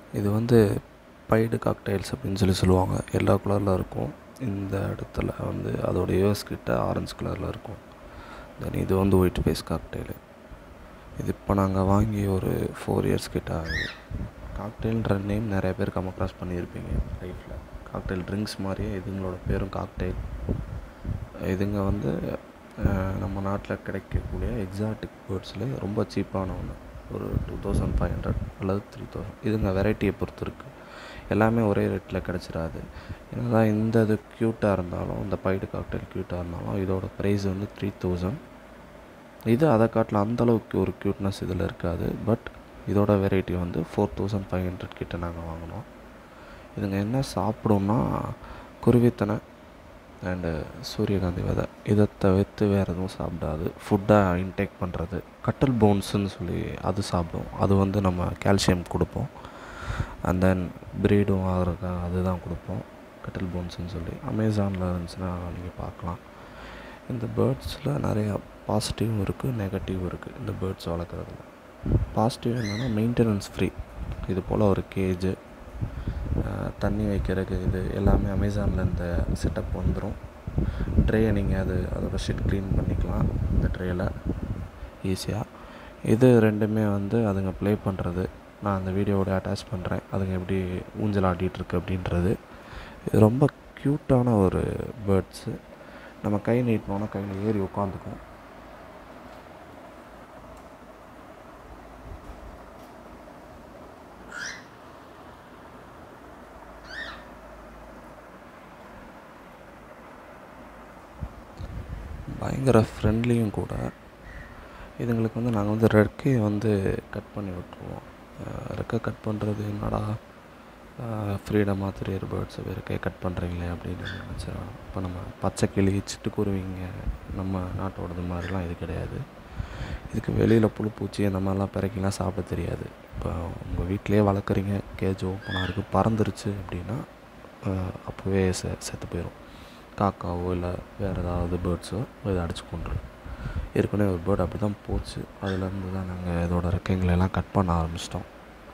இது வந்து Baidu cocktails அப்படின்னு சொல்லி சொல்லுவாங்க எல்லா கலரில் இருக்கும் இந்த இடத்துல வந்து அதோட இயர்ஸ் கிட்ட ஆரஞ்சு கலரில் இருக்கும் தென் இது வந்து ஒயிட் ஃபேஸ் காக்டைலு இது இப்போ நாங்கள் வாங்கி ஒரு ஃபோர் இயர்ஸ் கிட்ட ஆகுது காக்டெயில்ன்ற நேம் நிறைய பேர் கம் அக்ராஸ் பண்ணியிருப்பீங்க லைஃப்பில் காக்டெயில் ட்ரிங்க்ஸ் மாதிரியே இதுங்களோட பேரும் காக்டெயில் இதுங்க வந்து அஹ், நம்ம நாட்டில் கிடைக்கக்கூடிய எக்ஸாட்டிக் பேர்ட்ஸில் ரொம்ப சீப்பான ஒன்று ஒரு டூ தௌசண்ட் ஃபைவ் ஹண்ட்ரட் அல்லது த்ரீ தௌசண்ட் இதுங்க வெரைட்டியை பொறுத்து இருக்குது எல்லாமே ஒரே ரேட்டில் கிடச்சிடாது என்னதான் இந்த இது க்யூட்டாக இருந்தாலும் இந்த பைடு காக்டெயில் க்யூட்டாக இருந்தாலும் இதோட ப்ரைஸ் வந்து த்ரீ தௌசண்ட் இது அதை காட்டில் அந்தளவுக்கு ஒரு க்யூட்னஸ் இதில் இருக்காது பட் இதோட வெரைட்டி வந்து ஃபோர் தௌசண்ட் ஃபைவ் ஹண்ட்ரட் கிட்ட நாங்கள் வாங்கினோம் இதுங்க என்ன சாப்பிடும்னா குருவித்தனை அண்டு சூரியகாந்தி விதை இதை தவிர்த்து வேறு எதுவும் சாப்பிடாது ஃபுட்டாக இன்டேக் பண்ணுறது கட்டல் போன்ஸுன்னு சொல்லி அது சாப்பிடும் அது வந்து நம்ம கால்சியம் கொடுப்போம் அண்ட் தென் ப்ரீடும் ஆகிறதுக்காக அதுதான் கொடுப்போம் கட்டல் போன்ஸ்னு சொல்லி அமேசானில் இருந்துச்சுன்னா நீங்கள் பார்க்கலாம் இந்த பேர்ட்ஸில் நிறையா பாசிட்டிவும் இருக்குது நெகட்டிவும் இருக்குது இந்த பேர்ட்ஸ் வளர்க்குறதுல பாசிட்டிவ் என்னென்னா மெயின்டெனன்ஸ் ஃப்ரீ இது போல் ஒரு கேஜு தண்ணி வைக்கிறதுக்கு இது எல்லாமே அமேசானில் இந்த செட்டப் வந்துடும் ட்ரேயை நீங்கள் அது அதோட ஷெட் க்ளீன் பண்ணிக்கலாம் இந்த ட்ரேயில் ஈஸியாக இது ரெண்டுமே வந்து அதுங்க ப்ளே பண்ணுறது நான் அந்த வீடியோவோட அட்டாச் பண்ணுறேன் அதுங்க எப்படி ஊஞ்சல் ஆடிட்டு இருக்கு அப்படின்றது இது ரொம்ப க்யூட்டான ஒரு பேர்ட்ஸு நம்ம கை நீட்டினோன்னா கையில் ஏறி உட்காந்துக்கும் பயங்கர ஃப்ரெண்ட்லியும் கூட இதுங்களுக்கு வந்து நாங்கள் வந்து ரெக்கையை வந்து கட் பண்ணி விட்ருவோம் அஹ் ரெக்கை கட் பண்ணுறது என்னடா ஃப்ரீடமாக தெரியிற பேர்ட்ஸை ரெக்கையை கட் பண்ணுறீங்களே அப்படின்னு நினச்சிடும் இப்போ நம்ம பச்சை கிளி சிட்டுக்குருவிங்க நம்ம நாட்டோடது மாதிரிலாம் இது கிடையாது இதுக்கு வெளியில் புழு பூச்சி அந்த மாதிரிலாம் பிறக்கிலாம் சாப்பிட தெரியாது இப்போ உங்கள் வீட்டிலேயே வளர்க்குறீங்க கேஜ் ஓப்பனாக இருக்குது பறந்துருச்சு அப்படின்னா அஹ் அப்போவே செ செத்து போயிடும் காக்காவோ இல்லை வேறு ஏதாவது பேர்ட்ஸோ இதை அடிச்சு கொண்டுரும் ஏற்கனவே ஒரு பேர்டு அப்படி தான் போச்சு அதுலேருந்து தான் நாங்கள் இதோட ரெக்கைங்களை எல்லாம் கட் பண்ண ஆரம்பிச்சிட்டோம்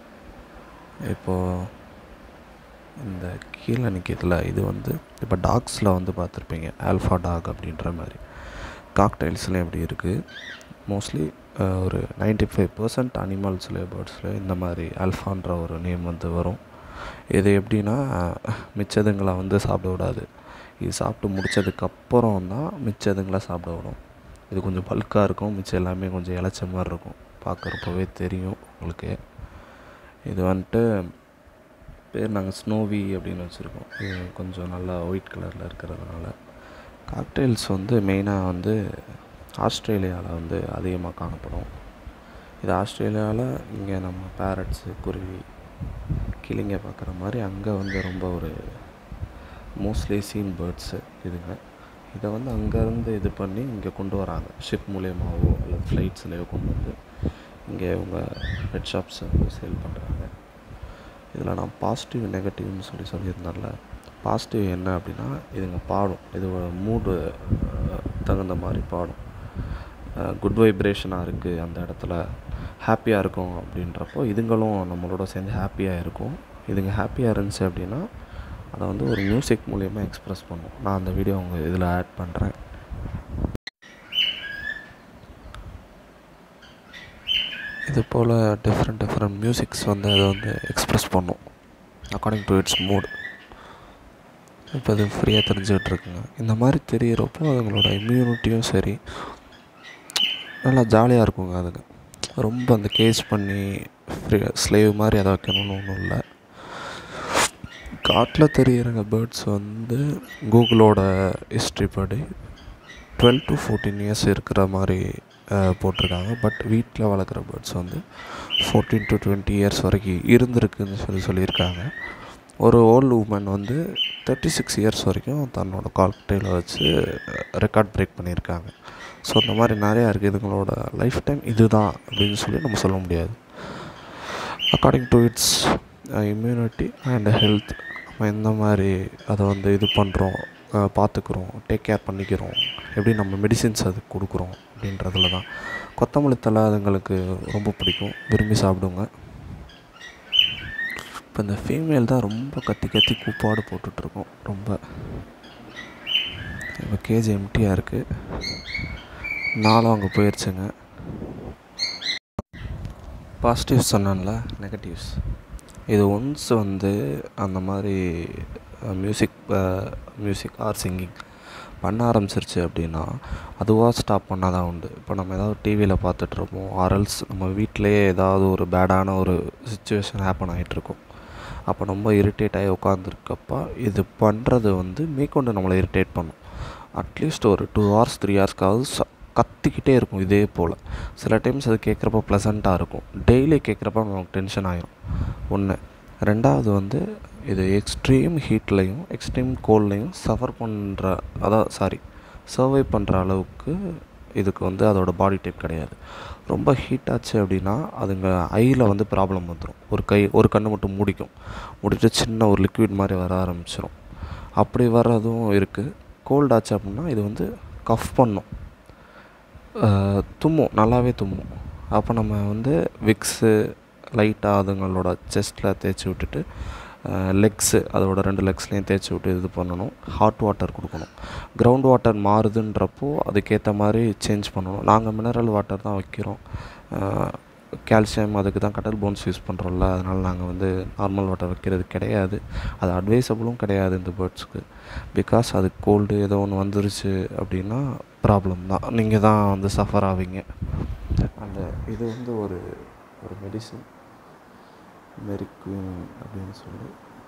இப்போது இந்த கீழே நிற்கிறதுல இது வந்து இப்போ டாக்ஸில் வந்து பார்த்துருப்பீங்க ஆல்ஃபா டாக் அப்படின்ற மாதிரி காக்டைல்ஸ்லேயும் எப்படி இருக்குது மோஸ்ட்லி ஒரு 95% ஃபைவ் பர்சன்ட் அனிமல்ஸில் பேர்ட்ஸில் இந்த மாதிரி ஆல்ஃபான்ற ஒரு நேம் வந்து வரும் இது எப்படின்னா மிச்சதுங்களை வந்து சாப்பிட விடாது இது சாப்பிட்டு முடிச்சதுக்கப்புறம் தான் மிச்சதுங்களை சாப்பிட விடும் இது கொஞ்சம் பல்காக இருக்கும் மிச்சம் எல்லாமே கொஞ்சம் இளைச்ச மாதிரி இருக்கும் பார்க்குறப்பவே தெரியும் உங்களுக்கு இது வந்துட்டு பேர் நாங்கள் ஸ்னோவி அப்படின்னு வச்சுருக்கோம் இது கொஞ்சம் நல்லா ஒயிட் கலரில் இருக்கிறதுனால காக்டெயில்ஸ் வந்து மெயினாக வந்து ஆஸ்திரேலியாவில் வந்து அதிகமாக காணப்படும் இது ஆஸ்திரேலியாவில் இங்கே நம்ம பேரட்ஸு குருவி கிளிங்க பார்க்குற மாதிரி அங்கே வந்து ரொம்ப ஒரு மோஸ்ட்லி சீன் பேர்ட்ஸு இதுங்க இதை வந்து அங்கேருந்து இது பண்ணி இங்கே கொண்டு வராங்க ஷிப் மூலியமாகவோ இல்லை ஃப்ளைட்ஸ்லேயோ கொண்டு வந்து இங்கே இவங்க பெட் ஷாப்ஸ் வந்து சேல் பண்ணுறாங்க இதில் நான் பாசிட்டிவ் நெகட்டிவ்னு சொல்லி சொல்லியிருந்தேன்ல பாசிட்டிவ் என்ன அப்படின்னா இதுங்க பாடும் இது மூடு தகுந்த மாதிரி பாடும் குட் வைப்ரேஷனாக இருக்குது அந்த இடத்துல ஹாப்பியாக இருக்கும் அப்படின்றப்போ இதுங்களும் நம்மளோட சேர்ந்து ஹாப்பியாக இருக்கும் இதுங்க ஹாப்பியாக இருந்துச்சு அப்படின்னா அதை வந்து ஒரு மியூசிக் மூலயமா எக்ஸ்ப்ரெஸ் பண்ணும் நான் அந்த வீடியோ உங்கள் இதில் ஆட் பண்ணுறேன் இது போல் டிஃப்ரெண்ட் டிஃப்ரெண்ட் மியூசிக்ஸ் வந்து அதை வந்து எக்ஸ்ப்ரெஸ் பண்ணும் அக்கார்டிங் டு இட்ஸ் மூட் இப்போ அது ஃப்ரீயாக தெரிஞ்சுக்கிட்டு இருக்குங்க இந்த மாதிரி தெரிகிறப்போ அதுங்களோட இம்யூனிட்டியும் சரி நல்லா ஜாலியாக இருக்குங்க அதுங்க ரொம்ப அந்த கேஸ் பண்ணி ஃப்ரீ ஸ்லேவ் மாதிரி அதை வைக்கணும்னு ஒன்றும் இல்லை காட்டில் தெரிகிற பேர்ட்ஸ் வந்து கூகுளோட ஹிஸ்ட்ரி படி டுவெல் டு ஃபோர்டீன் இயர்ஸ் இருக்கிற மாதிரி அஹ், போட்டிருக்காங்க பட் வீட்டில் வளர்க்குற பேர்ட்ஸ் வந்து ஃபோர்டீன் டு டுவெண்ட்டி இயர்ஸ் வரைக்கும் இருந்திருக்குன்னு சொல்லி சொல்லியிருக்காங்க ஒரு ஓல்டு உமன் வந்து தேர்ட்டி சிக்ஸ் இயர்ஸ் வரைக்கும் தன்னோட காக்டெயிலை வச்சு ரெக்கார்ட் பிரேக் பண்ணியிருக்காங்க ஸோ இந்த மாதிரி நிறையா இருக்குது இதுங்களோட லைஃப் டைம் இதுதான் அப்படின்னு சொல்லி நம்ம சொல்ல முடியாது according to it's immunity and health நம்ம எந்த மாதிரி அதை வந்து இது பண்ணுறோம் பார்த்துக்குறோம் டேக் கேர் பண்ணிக்கிறோம் எப்படி நம்ம மெடிசின்ஸ் அதுக்கு கொடுக்குறோம் அப்படின்றதுல தான் கொத்தமல்லி தழை அதுங்களுக்கு ரொம்ப பிடிக்கும் விரும்பி சாப்பிடுங்க இப்போ இந்த ஃபீமேல் தான் ரொம்ப கத்தி கத்தி கூப்பாடு போட்டுட்ருக்கோம் ரொம்ப இப்போ கேஜ் எம்டியாக இருக்குது நாளும் அங்கே போயிடுச்சுங்க பாசிட்டிவ்ஸ் சொன்னேன்ல நெகட்டிவ்ஸ் இது ஒன்ஸ் வந்து அந்த மாதிரி மியூசிக் மியூசிக் ஆர் சிங்கிங் பண்ண ஆரம்பிச்சிருச்சு அப்படின்னா அதுவாக ஸ்டாப் பண்ணால் தான் உண்டு இப்போ நம்ம ஏதாவது டிவியில் பார்த்துட்ருப்போம் ஆர்எல்ஸ் நம்ம வீட்டிலையே ஏதாவது ஒரு பேடான ஒரு சுச்சுவேஷன் ஹேப்பன் ஆகிட்ருக்கும் அப்போ ரொம்ப இரிட்டேட் ஆகி உட்காந்துருக்கப்ப இது பண்ணுறது வந்து மேற்கொண்டு நம்மளை இரிட்டேட் பண்ணும் அட்லீஸ்ட் ஒரு டூ ஹவர்ஸ் த்ரீ ஹவர்ஸ்க்காவது ச கத்திக்கிட்டே இருக்கும் இதே போல் சில டைம்ஸ் அது கேட்குறப்ப ப்ளசண்ட்டாக இருக்கும் டெய்லி கேட்குறப்ப நமக்கு டென்ஷன் ஆகிரும் ஒன்று ரெண்டாவது வந்து இது எக்ஸ்ட்ரீம் ஹீட்லேயும் எக்ஸ்ட்ரீம் கோல்ட்லேயும் சஃபர் பண்ணுற அதான் சாரி சர்வை பண்ணுற அளவுக்கு இதுக்கு வந்து அதோட பாடி டைப் கிடையாது ரொம்ப ஹீட் ஆச்சு அப்படின்னா அதுங்க ஐயில் வந்து ப்ராப்ளம் வந்துடும் ஒரு கை ஒரு கண்ணு மட்டும் மூடிக்கும் மூடிட்டு சின்ன ஒரு லிக்விட் மாதிரி வர ஆரம்பிச்சிடும் அப்படி வர்றதும் இருக்குது கோல்ட் ஆச்சு அப்படின்னா இது வந்து கஃப் பண்ணும் தும்மும் நல்லாவே தும்மும் அப்போ நம்ம வந்து விக்ஸு லைட்டாக அதுங்களோட செஸ்ட்டில் தேய்ச்சி விட்டுட்டு லெக்ஸு அதோட ரெண்டு லெக்ஸ்லேயும் தேய்ச்சி விட்டு இது பண்ணணும் ஹாட் வாட்டர் கொடுக்கணும் கிரவுண்ட் வாட்டர் மாறுதுன்றப்போ அதுக்கேற்ற மாதிரி சேஞ்ச் பண்ணணும் நாங்கள் மினரல் வாட்டர் தான் வைக்கிறோம் கால்சியம் அதுக்கு தான் கடல் போன்ஸ் யூஸ் பண்ணுறோம்ல அதனால் நாங்கள் வந்து நார்மல் வாட்டர் வைக்கிறது கிடையாது அது அட்வைசபிளும் கிடையாது இந்த பேர்ட்ஸுக்கு பிகாஸ் அது கோல்டு ஏதோ ஒன்று வந்துருச்சு அப்படின்னா ப்ராப்ளம் தான் நீங்கள் தான் வந்து சஃபர் ஆவீங்க அந்த இது வந்து ஒரு ஒரு மெடிசன் மெரிக்வின் அப்படின்னு சொல்லி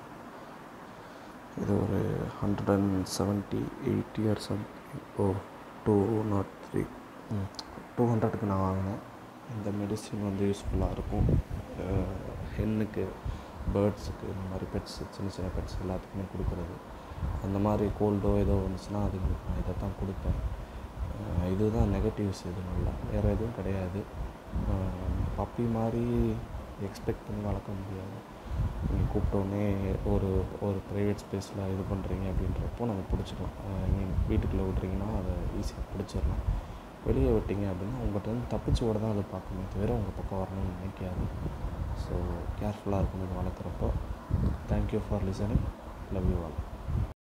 இது ஒரு hundred and seventy eighty or something oh two naught three two ஹண்ட்ரடுக்கு நான் வாங்கினேன் இந்த மெடிசின் வந்து யூஸ்ஃபுல்லாக இருக்கும் ஹென்னுக்கு பேர்ட்ஸுக்கு இந்த மாதிரி பெட்ஸ் சின்ன சின்ன பெட்ஸ் எல்லாத்துக்குமே கொடுக்குறது அந்த மாதிரி கோல்டோ ஏதோ வந்துச்சுன்னா அதுங்களுக்கு நான் இதை தான் கொடுப்பேன் இதுதான் நெகட்டிவ்ஸ் எதுவும் வேறு எதுவும் கிடையாது பப்பி மாதிரி எக்ஸ்பெக்ட் பண்ணி வளர்க்க முடியாது நீங்கள் கூப்பிட்டோன்னே ஒரு ஒரு ப்ரைவேட் ஸ்பேஸில் இது பண்ணுறீங்க அப்படின்றப்போ நம்ம பிடிச்சிக்கலாம் ஐ மீன் வீட்டுக்குள்ளே விட்றீங்கன்னா அதை ஈஸியாக பிடிச்சிடலாம் வெளியே விட்டீங்க அப்படின்னா உங்கள்கிட்ட வந்து தப்பிச்சு ஓட தான் அதை பார்க்கணுமே தவிர உங்கள் பக்கம் வரணும்னு நினைக்காது ஸோ கேர்ஃபுல்லாக இருக்கணும் வளர்க்குறப்போ thank you for listening love you all